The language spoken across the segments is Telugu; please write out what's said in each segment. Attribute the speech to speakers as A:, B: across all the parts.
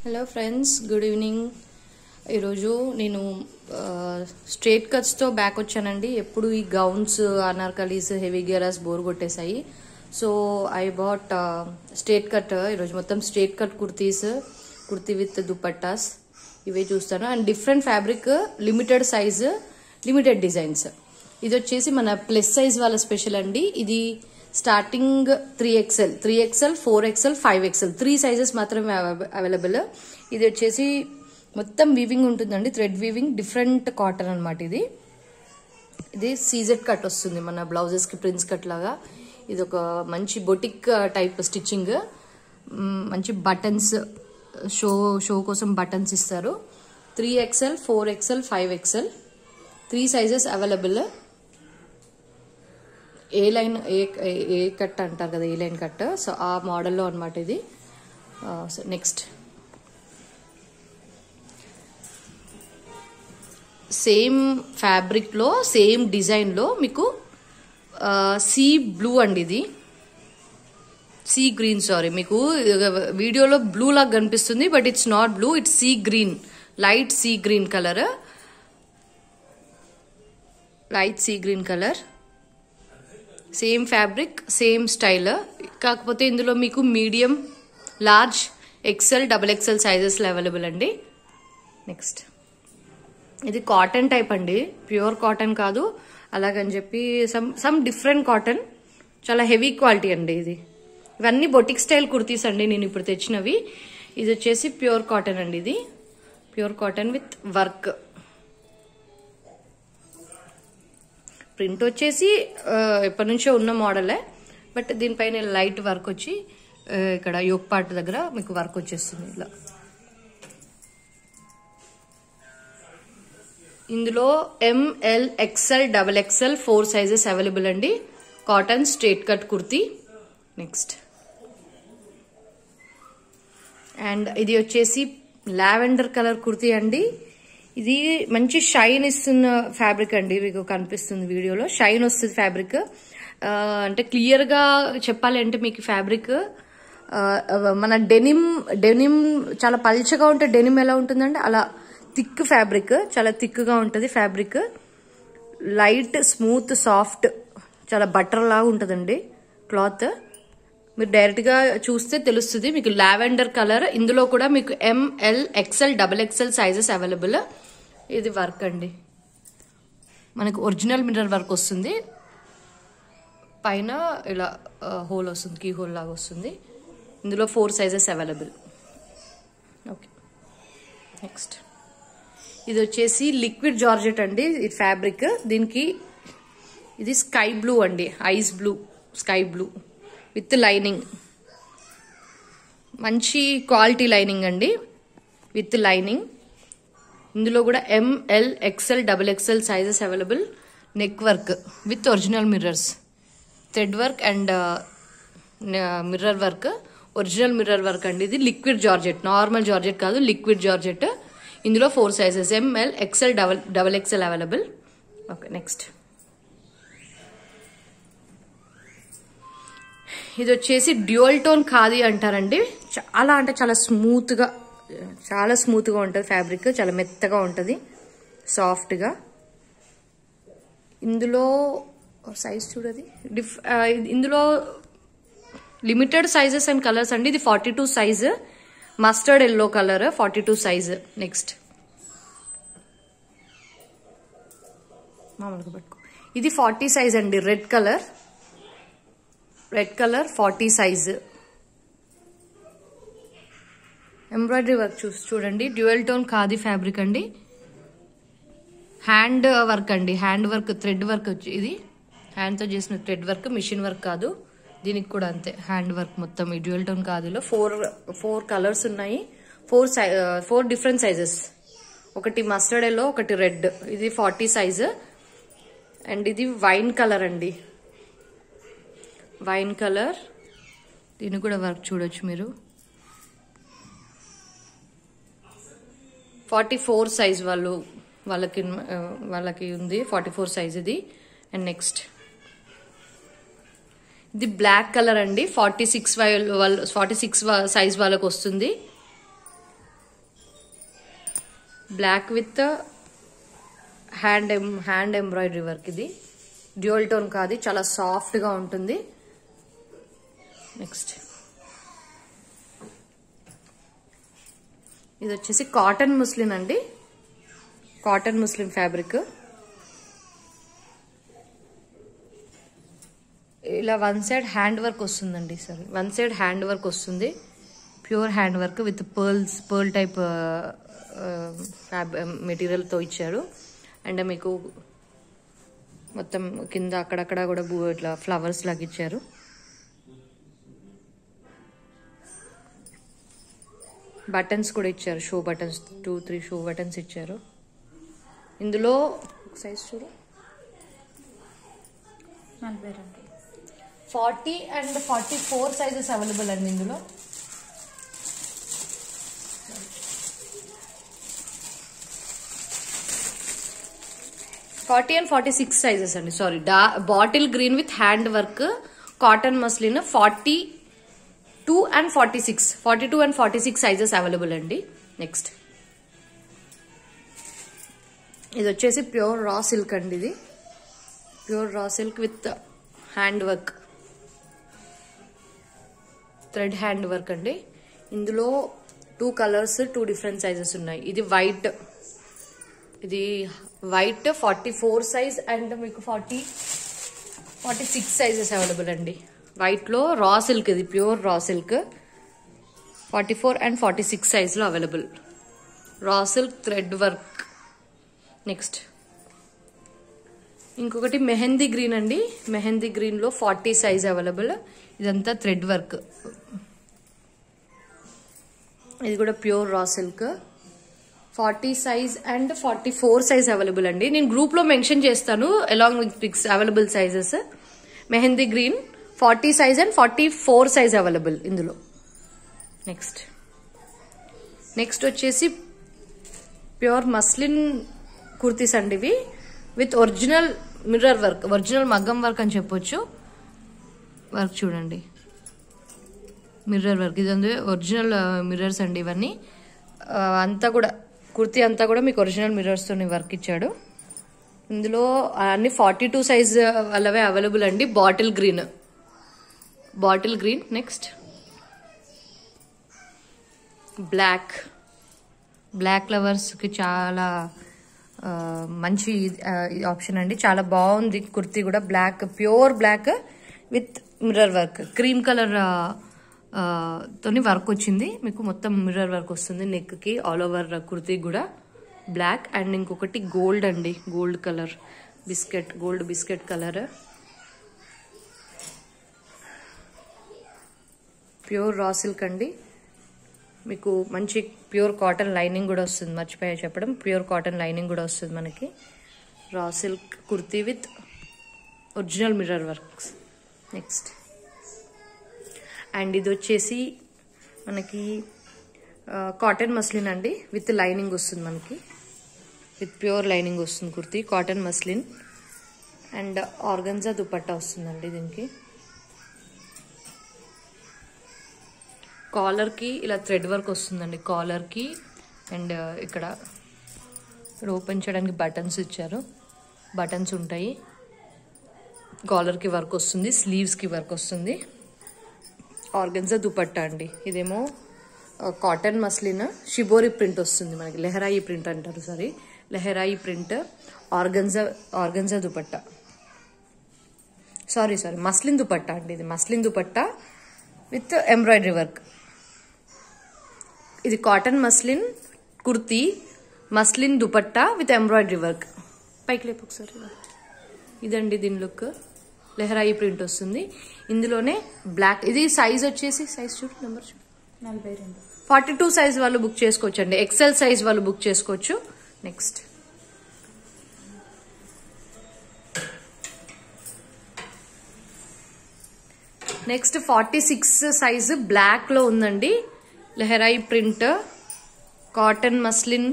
A: హలో ఫ్రెండ్స్ గుడ్ ఈవినింగ్ ఈరోజు నేను స్ట్రేట్ కట్స్తో బ్యాక్ వచ్చానండి ఎప్పుడు ఈ గౌన్స్ అనార్కలీస్ హెవీ గేరాస్ బోర్ కొట్టేశాయి so I bought straight cut ఈరోజు మొత్తం straight cut kurtis kurti with dupattas ఇవే చూస్తాను and different fabric limited size limited designs ఇది వచ్చేసి మన ప్లస్ సైజ్ వాళ్ళ స్పెషల్ అండి ఇది starting three XL three XL four XL five XL three sizes మాత్రమే అవైలబుల్ ఇది వచ్చేసి మొత్తం వీవింగ్ ఉంటుందండి థ్రెడ్ వీవింగ్ డిఫరెంట్ కాటన్ అనమాట ఇది ఇది సీజెడ్ కట్ వస్తుంది మన బ్లౌజెస్కి ప్రిన్స్ కట్ లాగా ఇది ఒక మంచి బొటిక్ టైప్ స్టిచ్చింగ్ మంచి బటన్స్ షో షో కోసం బటన్స్ ఇస్తారు three XL four XL five XL three sizes available A line A A cut అంటారు కదా ఏ లైన్ కట్ సో ఆ మోడల్లో అనమాట ఇది సో నెక్స్ట్ సేమ్ ఫ్యాబ్రిక్లో సేమ్ డిజైన్లో మీకు సీ బ్లూ అండి ఇది సీ గ్రీన్ సారీ మీకు వీడియోలో బ్లూ లాగా కనిపిస్తుంది but it's not blue it's sea green light sea green colour light sea green colour same fabric same style కాకపోతే ఇందులో మీకు medium large XL double XL సైజెస్లో అవైలబుల్ అండి నెక్స్ట్ ఇది కాటన్ టైప్ అండి ప్యూర్ కాటన్ కాదు అలాగని చెప్పి సమ్ సమ్ డిఫరెంట్ కాటన్ చాలా హెవీ క్వాలిటీ అండి ఇది ఇవన్నీ బొటిక్ స్టైల్ కుర్తీస్ అండి నేను ఇప్పుడు తెచ్చినవి ఇది వచ్చేసి ప్యూర్ కాటన్ అండి ఇది pure cotton with work print వచ్చేసి ఎప్పటి నుంచో ఉన్న మోడలే బట్ దీనిపైన లైట్ వర్క్ వచ్చి ఇక్కడ యోగ్ పార్ట్ దగ్గర మీకు వర్క్ వచ్చేస్తుంది ఇలా ఇందులో M L XL double XL four sizes available అండి cotton straight cut kurti next and ఇది వచ్చేసి లావెండర్ కలర్ కుర్తీ అండి ఇది మంచి షైన్ ఇస్తున్న ఫ్యాబ్రిక్ అండి మీకు కనిపిస్తుంది వీడియోలో షైన్ వస్తుంది ఫ్యాబ్రిక్ అంటే క్లియర్గా చెప్పాలి అంటే మీకు ఫ్యాబ్రిక్ మన డెనిమ్ డెనిమ్ చాలా పల్చగా ఉంటే డెనిమ్ ఎలా ఉంటుందంటే అలా థిక్ ఫ్యాబ్రిక్ చాలా థిక్గా ఉంటుంది ఫ్యాబ్రిక్ లైట్ స్మూత్ సాఫ్ట్ చాలా బటర్ లాగా ఉంటుందండి క్లాత్ మీరు డైరెక్ట్గా చూస్తే తెలుస్తుంది మీకు లావెండర్ కలర్ ఇందులో కూడా మీకు M L XL double XL sizes available ఇది వర్క్ అండి మనకు ఒరిజినల్ మిర్రర్ వర్క్ వస్తుంది పైన ఇలా హోల్ వస్తుంది కీ హోల్ లాగా వస్తుంది ఇందులో four sizes available okay next ఇది వచ్చేసి లిక్విడ్ జార్జెట్ అండి ఇది ఫ్యాబ్రిక్ దీనికి ఇది స్కై బ్లూ అండి ice blue sky blue with lining మంచి క్వాలిటీ లైనింగ్ అండి విత్ లైనింగ్ ఇందులో కూడా M L XL double XL sizes available neck work with original mirrors thread work and mirror work original mirror work అండి ఇది లిక్విడ్ జార్జెట్ నార్మల్ జార్జెట్ కాదు లిక్విడ్ జార్జెట్ ఇందులో four sizes M L XL double double XL available okay next ఇది వచ్చేసి డ్యూయల్ టోన్ ఖాదీ అంటారండి చాలా అంటే చాలా స్మూత్గా చాలా స్మూత్గా ఉంటుంది ఫ్యాబ్రిక్ చాలా మెత్తగా ఉంటుంది సాఫ్ట్గా ఇందులో సైజ్ చూడది డిఫ్ ఇందులో లిమిటెడ్ సైజెస్ అండ్ కలర్స్ అండి ఇది forty two size mustard yellow colour forty two size next మామూలుగా పట్టుకో ఇది ఫార్టీ సైజ్ అండి red colour red colour forty size embroidery work చూసి చూడండి డ్యూయల్ టోన్ ఖాదీ ఫ్యాబ్రిక్ అండి హ్యాండ్ వర్క్ అండి హ్యాండ్ వర్క్ థ్రెడ్ వర్క్ వచ్చి ఇది హ్యాండ్తో చేసిన థ్రెడ్ వర్క్ మిషన్ వర్క్ కాదు దీనికి కూడా అంతే హ్యాండ్ వర్క్ మొత్తం ఈ డ్యూయల్ టోన్ ఖాదీలో ఫోర్ ఫోర్ కలర్స్ ఉన్నాయి ఫోర్ సై ఫోర్ డిఫరెంట్ సైజెస్ ఒకటి మస్టర్డ్ ఎల్లో ఒకటి రెడ్ ఇది ఫార్టీ సైజ్ అండ్ ఇది వైన్ కలర్ అండి వైన్ కలర్ దీన్ని కూడా వర్క్ చూడొచ్చు మీరు ఫార్టీ ఫోర్ సైజ్ వాళ్ళు వాళ్ళకి వాళ్ళకి ఉంది ఫార్టీ ఫోర్ సైజ్ ఇది అండ్ నెక్స్ట్ ఇది బ్లాక్ కలర్ అండి ఫార్టీ సిక్స్ వాళ్ళ ఫార్టీ సిక్స్ సైజ్ వాళ్ళకి వస్తుంది బ్లాక్ విత్ హ్యాండ్ ఎం హ్యాండ్ ఎంబ్రాయిడరీ వర్క్ ఇది డ్యూయల్ టోన్ కాదు చాలా సాఫ్ట్గా ఉంటుంది నెక్స్ట్ ఇది వచ్చేసి కాటన్ ముస్లిన్ అండి కాటన్ ముస్లిం ఫ్యాబ్రిక్ ఇలా వన్ సైడ్ హ్యాండ్ వర్క్ వస్తుందండి sorry one side hand work వస్తుంది pure hand work with pearls pearl type fab మెటీరియల్తో ఇచ్చారు అండ్ మీకు మొత్తం కింద అక్కడక్కడ కూడా బూ ఇట్లా ఫ్లవర్స్ లాగా ఇచ్చారు బటన్స్ కూడా ఇచ్చారు show buttons two three show buttons ఇచ్చారు ఇందులో సైజ్ చూడు
B: నలభై రెండు
A: forty and forty four sizes available అండి ఇందులో forty and forty six sizes అండి సారీ డా bottle green with hand work cotton muslin forty two and forty six forty two and forty six sizes available అండి నెక్స్ట్ ఇది వచ్చేసి ప్యూర్ రా సిల్క్ అండి ఇది pure raw silk with hand work thread hand work అండి ఇందులో two colours two different sizes ఉన్నాయి ఇది వైట్ ఇది white forty four size and మీకు forty forty six sizes available అండి వైట్లో రా సిల్క్ ఇది pure raw silk forty four and forty six సైజ్లో available raw silk thread work next ఇంకొకటి మెహందీ గ్రీన్ అండి మెహందీ గ్రీన్లో ఫార్టీ సైజ్ అవైలబుల్ ఇదంతా థ్రెడ్ వర్క్ ఇది కూడా pure raw silk forty size and forty four size available అండి నేను గ్రూప్లో మెన్షన్ చేస్తాను along with pics available sizes mehndi green forty size and forty four size available ఇందులో నెక్స్ట్ నెక్స్ట్ వచ్చేసి ప్యూర్ మస్లిన్ కుర్తీస్ అండి ఇవి with original mirror work original మగ్గం వర్క్ అని చెప్పొచ్చు వర్క్ చూడండి మిర్రర్ వర్క్ ఇది ఒరిజినల్ మిర్రర్స్ అండి ఇవన్నీ ఆ, అంతా కూడా కుర్తీ అంతా కూడా మీకు ఒరిజినల్ మిర్రర్స్తో వర్క్ ఇచ్చాడు ఇందులో అన్ని ఫార్టీ టూ సైజ్ వాళ్ళవే అవైలబుల్ అండి bottle green bottle green next black black లవర్స్కి చాలా ఆ, మంచి ఆప్షన్ అండి చాలా బాగుంది కుర్తీ కూడా black pure black with mirror work cream colour తోని వర్క్ వచ్చింది మీకు మొత్తం మిర్రర్ వర్క్ వస్తుంది నెక్కి ఆల్ ఓవర్ కుర్తీ కూడా బ్లాక్ అండ్ ఇంకొకటి గోల్డ్ అండి gold colour biscuit gold biscuit colour pure raw silk అండి మీకు మంచి ప్యూర్ కాటన్ లైనింగ్ కూడా వస్తుంది మర్చిపోయా చెప్పడం ప్యూర్ కాటన్ లైనింగ్ కూడా వస్తుంది మనకి raw silk kurti with original mirror works next and ఇది వచ్చేసి మనకి కాటన్ మస్లిన్ అండి విత్ లైనింగ్ వస్తుంది మనకి విత్ ప్యూర్ లైనింగ్ వస్తుంది kurti cotton muslin and organza dupatta వస్తుందండి దీనికి కాలర్కి ఇలా థ్రెడ్ వర్క్ వస్తుందండి కాలర్కి అండ్ ఇక్కడ ఇక్కడ ఓపెన్ చేయడానికి బటన్స్ ఇచ్చారు బటన్స్ ఉంటాయి కాలర్కి వర్క్ వస్తుంది స్లీవ్స్కి వర్క్ వస్తుంది ఆర్గన్జా దుపట్టా అండి ఇదేమో కాటన్ మస్లిన్ షిబోరి ప్రింట్ వస్తుంది మనకి లెహరాయి ప్రింట్ అంటారు sorry lehariya print organza organza dupatta sorry sorry muslin dupatta అండి ఇది muslin dupatta with embroidery work ఇది cotton muslin kurti muslin dupatta with embroidery work పైకి లేపు ఒకసారి ఇదండి దీని లుక్ లెహరాయి ప్రింట్ వస్తుంది ఇందులోనే బ్లాక్ ఇది సైజ్ వచ్చేసి సైజ్ చూడు నెంబర్ చూడు
B: నలభై రెండు
A: ఫార్టీ టూ సైజ్ వాళ్ళు బుక్ చేసుకోవచ్చు అండి ఎక్సెల్ సైజ్ వాళ్ళు బుక్ చేసుకోవచ్చు next next forty six size black లో ఉందండి లెహరాయి ప్రింట్ కాటన్ మస్లిన్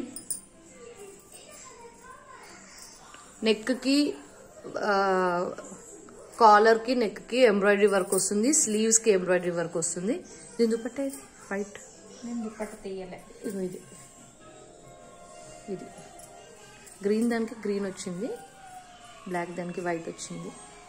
A: నెక్కి కాలర్కి నెక్కి ఎంబ్రాయిడరీ వర్క్ వస్తుంది స్లీవ్స్కి ఎంబ్రాయిడరీ వర్క్ వస్తుంది దీని దుపట్టా ఇది వైట్
B: నేను దుప్పట్ట తీయలే
A: ఇదిగో ఇది ఇది గ్రీన్ దానికి గ్రీన్ వచ్చింది బ్లాక్ దానికి వైట్ వచ్చింది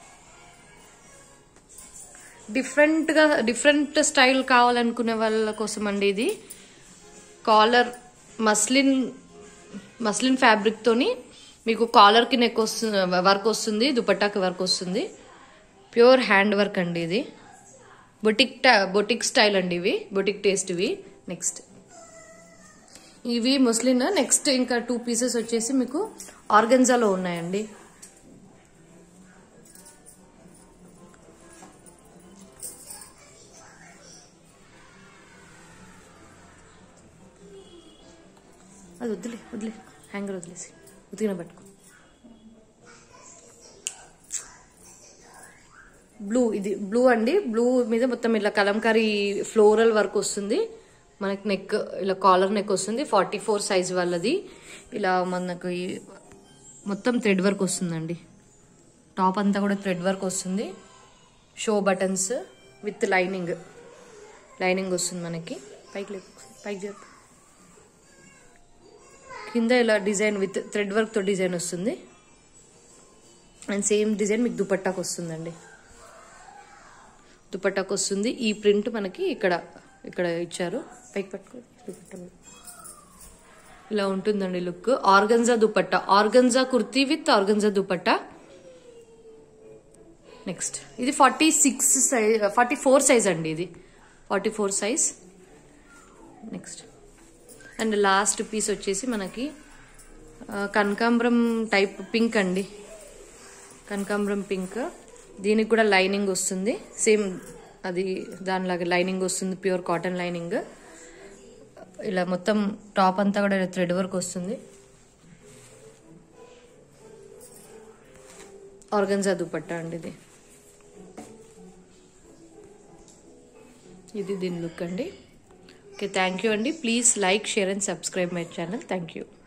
A: డిఫరెంట్గా డిఫరెంట్ స్టైల్ కావాలనుకునే వాళ్ళ కోసం అండి ఇది కాలర్ మస్లిన్ మస్లిన్ ఫ్యాబ్రిక్తోని మీకు కాలర్కి నెక్ వస్తుంది వర్క్ వస్తుంది దుపట్టాకి వర్క్ వస్తుంది ప్యూర్ హ్యాండ్ వర్క్ అండి ఇది బొటిక్ బొటిక్ స్టైల్ అండి ఇవి బొటిక్ టేస్ట్ ఇవి నెక్స్ట్ ఇవి ముస్లిన్ నెక్స్ట్ ఇంకా టూ పీసెస్ వచ్చేసి మీకు ఆర్గన్జాలో ఉన్నాయండి అది వద్దులే వదిలే హ్యాంగర్ వదిలేసి ఉతికిన పట్టుకో బ్లూ ఇది బ్లూ అండి బ్లూ మీద మొత్తం ఇలా కలంకారీ ఫ్లోరల్ వర్క్ వస్తుంది మనకి నెక్ ఇలా కాలర్ నెక్ వస్తుంది ఫార్టీ ఫోర్ సైజ్ వాళ్ళది ఇలా మనకు ఈ మొత్తం థ్రెడ్ వర్క్ వస్తుందండి టాప్ అంతా కూడా థ్రెడ్ వర్క్ వస్తుంది show buttons with lining lining వస్తుంది మనకి పైకి లేపు పైకి జరుపు కింద ఇలా డిజైన్ విత్ థ్రెడ్ వర్క్తో డిజైన్ వస్తుంది అండ్ సేమ్ డిజైన్ మీకు దుపట్టాకు వస్తుందండి దుపట్టాకు వస్తుంది ఈ ప్రింట్ మనకి ఇక్కడ ఇక్కడ ఇచ్చారు పైకి పట్టుకో దుపట్టా ఇలా ఉంటుందండి look organza dupatta organza kurti with organza dupatta next ఇది forty six size forty four size అండి ఇది forty four size next and last piece వచ్చేసి మనకి ఆ, కనకాంబరం టైప్ పింక్ అండి కనకాంబరం పింక్ దీనికి కూడా లైనింగ్ వస్తుంది సేమ్ అది దానిలాగా లైనింగ్ వస్తుంది ప్యూర్ కాటన్ లైనింగ్ ఇలా మొత్తం టాప్ అంతా కూడా థ్రెడ్ వర్క్ వస్తుంది ఆర్గన్జా దుపట్టా అండి ఇది ఇది దీని లుక్ అండి ఓకే థ్యాంక్ యూ అండి please like share and subscribe my channel thank you